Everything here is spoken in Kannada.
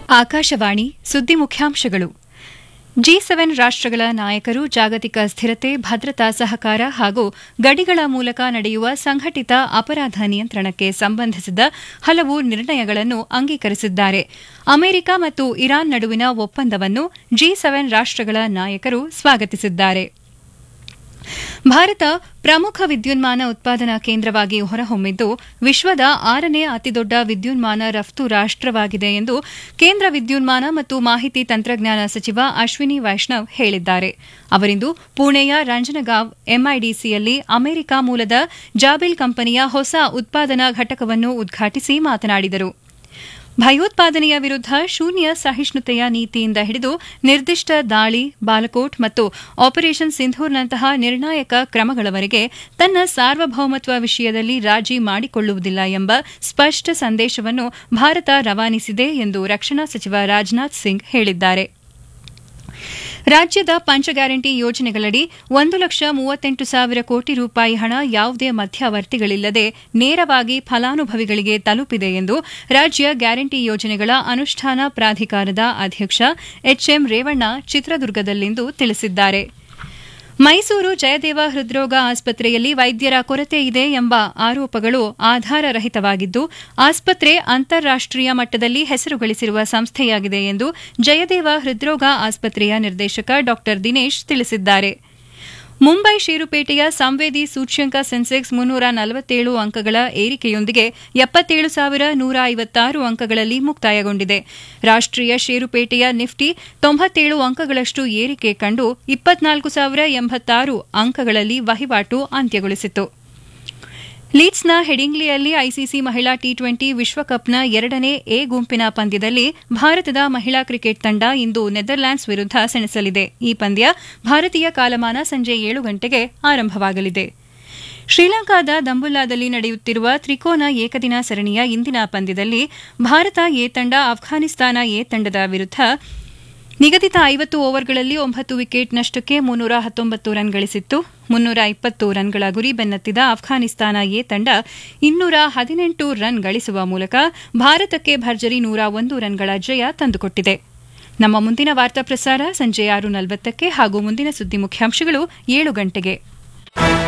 ಆಕಾಶವಾಣಿ ಸುದ್ದಿ ಮುಖ್ಯಾಂಶಗಳು ಜಿ ಸೆವೆನ್ ರಾಷ್ಟ್ರಗಳ ನಾಯಕರು ಜಾಗತಿಕ ಸ್ಥಿರತೆ ಭದ್ರತಾ ಸಹಕಾರ ಹಾಗೂ ಗಡಿಗಳ ಮೂಲಕ ನಡೆಯುವ ಸಂಘಟಿತ ಅಪರಾಧ ನಿಯಂತ್ರಣಕ್ಕೆ ಸಂಬಂಧಿಸಿದ ಹಲವು ನಿರ್ಣಯಗಳನ್ನು ಅಂಗೀಕರಿಸಿದ್ದಾರೆ ಅಮೆರಿಕ ಮತ್ತು ಇರಾನ್ ನಡುವಿನ ಒಪ್ಪಂದವನ್ನು ಜಿ ಸೆವೆನ್ ರಾಷ್ಟ್ರಗಳ ನಾಯಕರು ಸ್ವಾಗತಿಸಿದ್ದಾರೆ ಭಾರತ ಪ್ರಮುಖ ವಿದ್ಯುನ್ಮಾನ ಉತ್ಪಾದನಾ ಕೇಂದ್ರವಾಗಿ ಹೊರಹೊಮ್ಮಿದ್ದು ವಿಶ್ವದ ಆರನೇ ಅತಿದೊಡ್ಡ ವಿದ್ಯುನ್ಮಾನ ರಫ್ತು ರಾಷ್ಟವಾಗಿದೆ ಎಂದು ಕೇಂದ್ರ ವಿದ್ಯುನ್ಮಾನ ಮತ್ತು ಮಾಹಿತಿ ತಂತ್ರಜ್ಞಾನ ಸಚಿವ ಅಶ್ವಿನಿ ವೈಷ್ಣವ್ ಹೇಳಿದ್ದಾರೆ ಅವರಿಂದು ಪುಣೆಯ ರಂಜನಗಾಂವ್ ಎಂಐಡಿಸಿಯಲ್ಲಿ ಅಮೆರಿಕ ಮೂಲದ ಜಾಬಿಲ್ ಕಂಪನಿಯ ಹೊಸ ಉತ್ಪಾದನಾ ಘಟಕವನ್ನು ಉದ್ಘಾಟಿಸಿ ಮಾತನಾಡಿದರು ಭಯೋತ್ಪಾದನೆಯ ವಿರುದ್ಧ ಶೂನ್ಯ ಸಹಿಷ್ಣುತೆಯ ನೀತಿಯಿಂದ ಹಿಡಿದು ನಿರ್ದಿಷ್ಟ ದಾಳಿ ಬಾಲಕೋಟ್ ಮತ್ತು ಆಪರೇಷನ್ ಸಿಂಧೂರ್ನಂತಹ ನಿರ್ಣಾಯಕ ಕ್ರಮಗಳವರೆಗೆ ತನ್ನ ಸಾರ್ವಭೌಮತ್ವ ವಿಷಯದಲ್ಲಿ ರಾಜಿ ಮಾಡಿಕೊಳ್ಳುವುದಿಲ್ಲ ಎಂಬ ಸ್ಪಷ್ಟ ಸಂದೇಶವನ್ನು ಭಾರತ ರವಾನಿಸಿದೆ ಎಂದು ರಕ್ಷಣಾ ಸಚಿವ ರಾಜನಾಥ್ ಸಿಂಗ್ ಹೇಳಿದ್ದಾರೆ ರಾಜ್ಯದ ಪಂಚ ಗ್ಯಾರಂಟಿ ಯೋಜನೆಗಳಡಿ ಒಂದು ಲಕ್ಷ ಮೂವತ್ತೆಂಟು ಸಾವಿರ ಕೋಟಿ ರೂಪಾಯಿ ಹಣ ಯಾವುದೇ ಮಧ್ಯವರ್ತಿಗಳಿಲ್ಲದೆ ನೇರವಾಗಿ ಫಲಾನುಭವಿಗಳಿಗೆ ತಲುಪಿದೆ ಎಂದು ರಾಜ್ಯ ಗ್ಯಾರಂಟಿ ಯೋಜನೆಗಳ ಅನುಷ್ಠಾನ ಪ್ರಾಧಿಕಾರದ ಅಧ್ಯಕ್ಷ ಎಚ್ಎಂ ರೇವಣ್ಣ ಚಿತ್ರದುರ್ಗದಲ್ಲಿಂದು ತಿಳಿಸಿದ್ದಾರೆ ಮೈಸೂರು ಜಯದೇವ ಹೃದ್ರೋಗ ಆಸ್ಪತ್ರೆಯಲ್ಲಿ ವೈದ್ಯರ ಕೊರತೆ ಇದೆ ಎಂಬ ಆರೋಪಗಳು ಆಧಾರರಹಿತವಾಗಿದ್ದು ಆಸ್ಪತ್ರೆ ಅಂತಾರಾಷ್ಟೀಯ ಮಟ್ಟದಲ್ಲಿ ಹೆಸರು ಗಳಿಸಿರುವ ಸಂಸ್ಥೆಯಾಗಿದೆ ಎಂದು ಜಯದೇವ ಹೃದ್ರೋಗ ಆಸ್ಪತ್ರೆಯ ನಿರ್ದೇಶಕ ಡಾ ದಿನೇಶ್ ತಿಳಿಸಿದ್ದಾರೆ ಮುಂಬೈ ಷೇರುಪೇಟೆಯ ಸಂವೇದಿ ಸೂಚ್ಯಂಕ ಸೆನ್ಸೆಕ್ಸ್ ಮುನ್ನೂರ ನಲವತ್ತೇಳು ಅಂಕಗಳ ಏರಿಕೆಯೊಂದಿಗೆ ಎಪ್ಪತ್ತೇಳು ಸಾವಿರ ನೂರ ಐವತ್ತಾರು ಅಂಕಗಳಲ್ಲಿ ಮುಕ್ತಾಯಗೊಂಡಿದೆ ರಾಷ್ಟೀಯ ಷೇರುಪೇಟೆಯ ನಿಫ್ಟಿ ತೊಂಬತ್ತೇಳು ಅಂಕಗಳಷ್ಟು ಏರಿಕೆ ಕಂಡು ಇಪ್ಪತ್ನಾಲ್ಕು ಸಾವಿರ ಎಂಬತ್ತಾರು ಅಂಕಗಳಲ್ಲಿ ವಹಿವಾಟು ಅಂತ್ಯಗೊಳಿಸಿತು ಲೀಡ್ಸ್ನ ಹೆಡಿಂಗ್ಲಿಯಲ್ಲಿ ಐಸಿಸಿ ಮಹಿಳಾ ಟಿ ಟ್ವೆಂಟಿ ವಿಶ್ವಕಪ್ನ ಎರಡನೇ ಎ ಗುಂಪಿನ ಪಂದ್ಯದಲ್ಲಿ ಭಾರತದ ಮಹಿಳಾ ಕ್ರಿಕೆಟ್ ತಂಡ ಇಂದು ನೆದರ್ಲ್ಯಾಂಡ್ಸ್ ವಿರುದ್ಧ ಸೆಣಸಲಿದೆ ಈ ಪಂದ್ಯ ಭಾರತೀಯ ಕಾಲಮಾನ ಸಂಜೆ ಏಳು ಗಂಟೆಗೆ ಆರಂಭವಾಗಲಿದೆ ಶ್ರೀಲಂಕಾದ ದಂಬುಲ್ಲಾದಲ್ಲಿ ನಡೆಯುತ್ತಿರುವ ತ್ರಿಕೋನ ಏಕದಿನ ಸರಣಿಯ ಇಂದಿನ ಪಂದ್ಯದಲ್ಲಿ ಭಾರತ ಎ ತಂಡ ಅಫ್ಘಾನಿಸ್ತಾನ ಎ ತಂಡದ ವಿರುದ್ಧ ನಿಗದಿತ ಐವತ್ತು ಓವರ್ಗಳಲ್ಲಿ ಒಂಬತ್ತು ವಿಕೆಟ್ ನಷ್ಟಕ್ಕೆ ಮುನ್ನೂರ ಹತ್ತೊಂಬತ್ತು ರನ್ ಗಳಿಸಿತ್ತು ಮುನ್ನೂರ ಇಪ್ಪತ್ತು ರನ್ಗಳ ಗುರಿ ಬೆನ್ನತ್ತಿದ ಅಫ್ಘಾನಿಸ್ತಾನ ಎ ತಂಡ ಇನ್ನೂರ ಹದಿನೆಂಟು ರನ್ ಗಳಿಸುವ ಮೂಲಕ ಭಾರತಕ್ಕೆ ಭರ್ಜರಿ ನೂರ ಒಂದು ರನ್ಗಳ ಜಯ ತಂದುಕೊಟ್ಟಿದೆ ನಮ್ಮ ಮುಂದಿನ ವಾರ್ತಾ ಪ್ರಸಾರ ಸಂಜೆ ಆರು ನಲವತ್ತಕ್ಕೆ ಹಾಗೂ ಮುಂದಿನ ಸುದ್ದಿ ಮುಖ್ಯಾಂಶಗಳು ಏಳು ಗಂಟೆಗೆ